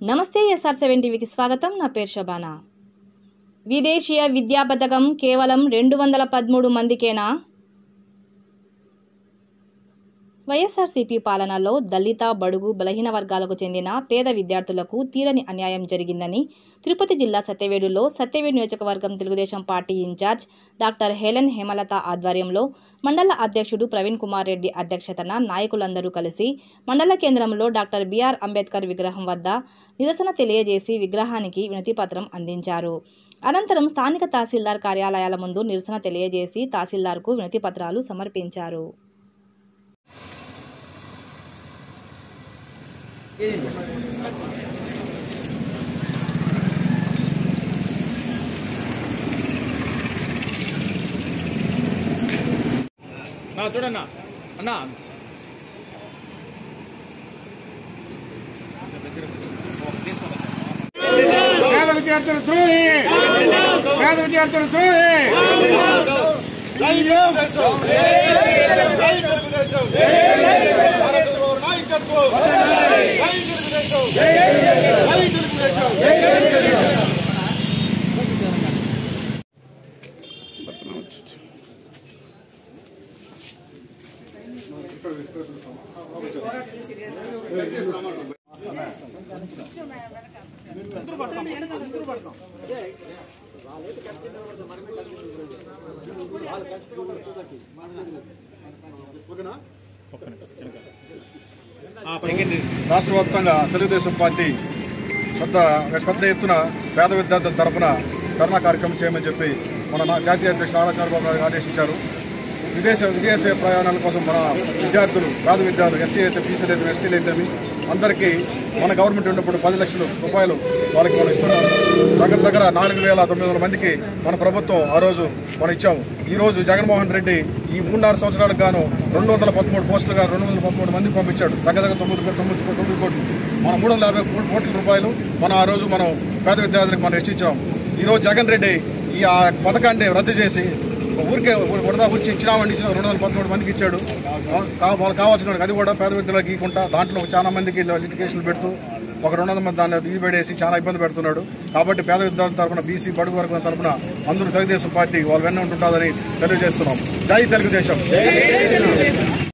నమస్తే SR seven టీవీకి స్వాగతం నా పేరు శబానా విదేశీయ విద్యా పథకం కేవలం రెండు వందల పదమూడు మందికేనా వైఎస్ఆర్సీపీ పాలనలో దళిత బడుగు బలహీన వర్గాలకు చెందిన పేద విద్యార్థులకు తీరని అన్యాయం జరిగిందని తిరుపతి జిల్లా సత్యవేడులో సత్యవేడు నియోజకవర్గం Telugu Desam party incharge doctor Helen Hemalatha ఆధ్వర్యంలో మండల అధ్యక్షుడు ప్రవీణ్ కుమార్ రెడ్డి అధ్యక్షతన నాయకులందరూ కలిసి మండల కేంద్రంలో డాక్టర్ బిఆర్ అంబేద్కర్ విగ్రహం వద్ద నిరసన తెలియజేసి విగ్రహానికి వినతిపత్రం అందించారు అనంతరం స్థానిక తహసీల్దార్ కార్యాలయాల ముందు నిరసన తెలియజేసి తహసీల్దార్కు వినతిపత్రాలు సమర్పించారు నా చూడన్నా అన్నా పేద విద్యార్థులు ద్రోహి పేద విద్యార్థులు ద్రోహి రాష్ట్ర వ్యాప్తంగా తెలుగుదేశం పార్టీ పెద్ద పెద్ద ఎత్తున పేద విద్యార్థుల తరపున ధర్నా కార్యక్రమం చేయమని చెప్పి మన నా- జాతీయ అధ్యక్షుడు నారా చంద్రబాబు నాయుడు ఆదేశించారు విదేశ విదేశ ప్రయాణాల కోసం మన విద్యార్థులు పేద విద్యార్థులు ఎస్సీ అయితే బీసీలు అయితే ఎస్టీలు అయితే అందరికీ మన గవర్నమెంట్ ఉన్నప్పుడు పది లక్షల రూపాయలు వాళ్ళకి మనం ఇస్తున్నాం దగ్గర దగ్గర నాలుగు వేల తొమ్మిది వందల మందికి మన ప్రభుత్వం ఆ రోజు మనం ఇచ్చాము ఈ రోజు జగన్మోహన్ రెడ్డి ఈ మూడున్నర సంవత్సరాలకు గాను రెండు వందల పదమూడు పోస్టులుగా రెండు వందల పదమూడు మందికి పంపించాడు దగ్గర దగ్గర తొమ్మిది కోట్లు తొమ్మిది కోట్లు తొమ్మిది కోట్లు మన మూడు వందల యాభై కోట్ల కోట్ల రూపాయలు మనం ఆ రోజు మనం పేద విద్యార్థులకు మనం హెచ్చించాం ఈ రోజు జగన్ రెడ్డి ఈ ఆ పథకాన్ని రద్దు చేసి ఊరికే వరద వచ్చి ఇచ్చినామని ఇచ్చిన రెండు వందల పదమూడు మందికి ఇచ్చాడు కా- వాళ్ళు కావాల్సిన వాళ్ళకి అది కూడా పేద విద్యలకు ఇవ్వకుండా దాంట్లో చాలా మందికి లిటికేషన్లు పెడుతూ ఒక రెండు వందల మంది దాన్ని దిగిపెడేసి చాలా ఇబ్బంది పెడుతున్నాడు కాబట్టి పేద విద్యార్థుల తరపున బీసీ బడుగు వర్గం తరపున అందరూ తెలుగుదేశం పార్టీ వాళ్ళు వెన్న ఉంటుందని తెలియజేస్తున్నాం జై తెలుగుదేశం